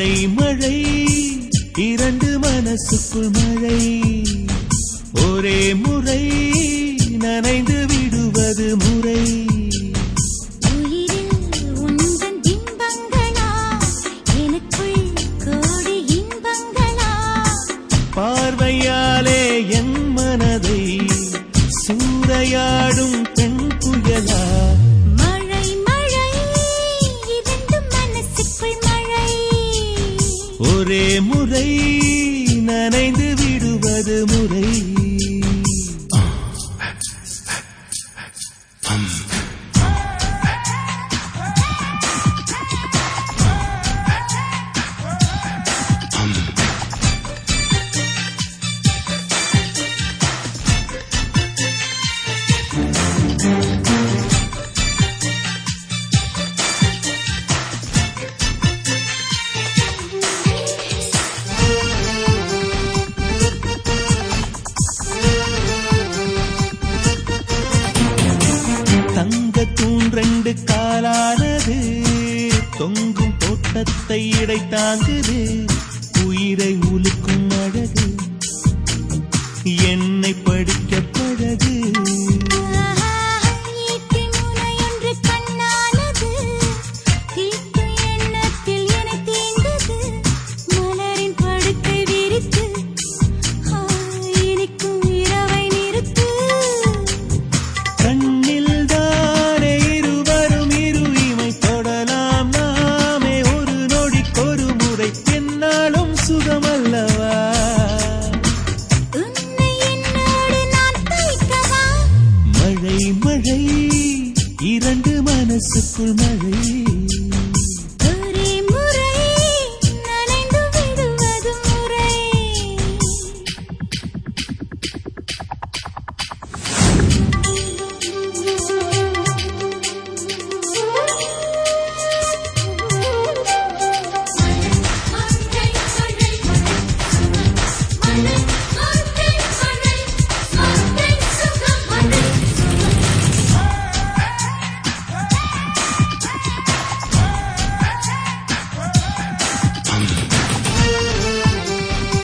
மழை மழை இரண்டு மனசுக்குள் மழை ஒரே முறை நனைந்து விடுவது முறை உயிரில் உந்தன் இன்பங்களா எனக்குள் கோடி இன்பங்களா பார்வையாலே என் மனதை சூறையாடும் பெண் புயலா மழை மழை இரண்டு மனசுக்குள் மழை ஒரே முறை நனைந்து விடுவது முறை தங்க தூண் ரெண்டு காலானது தொங்கும் தோட்டத்தை இடை தாங்குது உயிரை உலுக்கும் அழகு என்னை படிக்க